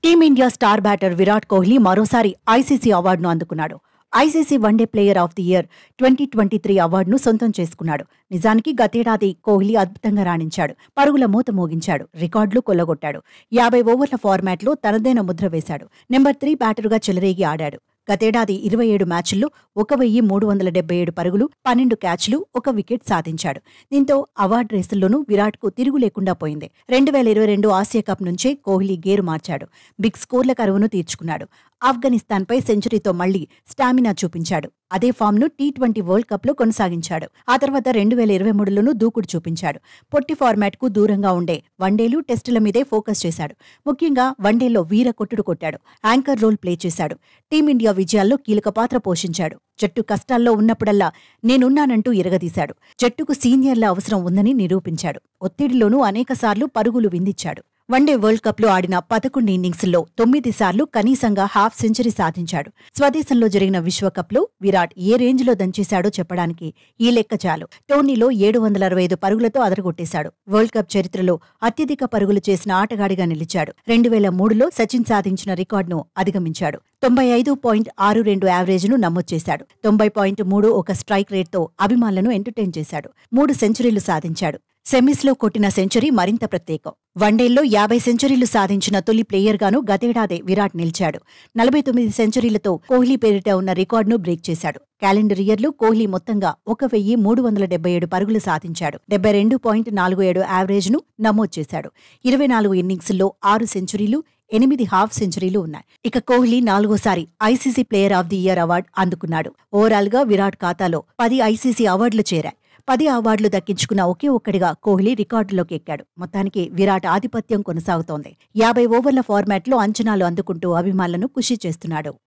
team India star batter Virat Kohli మరోసారి ICC అవార్డును అందుకున్నాడు ICC one day player of the year twenty twenty three అవార్డును సొంతం చేసుకున్నాడు నిజానికి గతేడాది కోహ్లీ అద్భుతంగా రాణించాడు పరుగుల మూత మోగించాడు రికార్డులు కొల్లగొట్టాడు యాభై ఓవర్ల ఫార్మాట్లో తనదైన ముద్ర వేశాడు నెంబర్ త్రీ బ్యాటరుగా చెలరేగి ఆడాడు గతేడాది ఇరవై ఏడు మ్యాచ్ల్లో ఒక వెయ్యి మూడు వందల డెబ్బై ఏడు పరుగులు పన్నెండు క్యాచ్లు ఒక వికెట్ సాధించాడు దీంతో అవార్డు రేసుల్లోనూ విరాట్కు తిరుగు లేకుండా పోయింది రెండు వేల ఇరవై రెండు ఆసియా కప్ నుంచే కోహ్లీ గేరు మార్చాడు బిగ్ స్కోర్ల కరువును తీర్చుకున్నాడు ఆఫ్ఘనిస్తాన్పై సెంచరీతో మళ్లీ స్టామినా చూపించాడు అదే ఫామ్ను టీ ట్వంటీ వరల్డ్ కప్లో కొనసాగించాడు ఆ తర్వాత రెండు వేల ఇరవై మూడులోనూ దూకుడు చూపించాడు పొట్టి ఫార్మాట్కు దూరంగా ఉండే వన్డేలు టెస్టుల మీదే ఫోకస్ చేశాడు ముఖ్యంగా వన్డేలో వీర కొట్టుడు కొట్టాడు యాంకర్ రోల్ ప్లే చేశాడు టీమిండియా విజయాల్లో కీలక పాత్ర పోషించాడు జట్టు కష్టాల్లో ఉన్నప్పుడల్లా నేనున్నానంటూ ఇరగదీశాడు జట్టుకు సీనియర్ల అవసరం ఉందని నిరూపించాడు ఒత్తిడిలోనూ అనేకసార్లు పరుగులు విందిచ్చాడు వన్డే వరల్డ్ కప్లో ఆడిన పదకొండు ఇన్నింగ్స్లో తొమ్మిది సార్లు కనీసంగా హాఫ్ సెంచరీ సాధించాడు స్వదేశంలో జరిగిన విశ్వకప్లో విరాట్ ఏ రేంజ్లో దంచేశాడో చెప్పడానికి ఈ లెక్క చాలు టోర్నీలో ఏడు వందల అరవై ఐదు పరుగులతో అదరగొట్టేశాడు వరల్డ్ కప్ చరిత్రలో అత్యధిక పరుగులు చేసిన ఆటగాడిగా నిలిచాడు రెండు వేల మూడులో సచిన్ సాధించిన రికార్డును అధిగమించాడు తొంభై ఐదు పాయింట్ ఆరు రెండు యావరేజ్ను నమోదు చేశాడు తొంభై పాయింట్ మూడు ఒక స్ట్రైక్ రేట్తో అభిమానులను ఎంటర్టైన్ చేశాడు మూడు సెంచరీలు సాధించాడు సెమీస్లో కొట్టిన సెంచరీ మరింత ప్రత్యేకం వన్డేల్లో యాభై సెంచరీలు సాధించిన తొలి ప్లేయర్గాను గతేడాదే విరాట్ నిలిచాడు నలభై తొమ్మిది సెంచరీలతో కోహ్లీ పేరిట ఉన్న రికార్డును బ్రేక్ చేశాడు క్యాలెండర్ ఇయర్లో కోహ్లీ మొత్తంగా ఒక వెయ్యి మూడు వందల డెబ్బై ఏడు పరుగులు సాధించాడు డెబ్బై రెండు పాయింట్ నాలుగు ఏడు యావరేజ్ను నమోదు చేశాడు ఇరవై నాలుగు ఇన్నింగ్స్ల్లో ఆరు సెంచరీలు ఎనిమిది హాఫ్ సెంచరీలు ఉన్నాయి ఇక కోహ్లీ నాలుగోసారి ICC player of the year award అందుకున్నాడు ఓవరాల్ గా విరాట్ ఖాతాలో పది ఐసీసీ అవార్డులు చేరాయి పది అవార్డులు దక్కించుకున్న ఒకే ఒక్కడిగా కోహ్లీ రికార్డులోకి ఎక్కాడు మొత్తానికి విరాట్ ఆధిపత్యం కొనసాగుతోంది యాభై ఓవర్ల ఫార్మాట్లో అంచనాలు అందుకుంటూ అభిమానులను ఖుషి చేస్తున్నాడు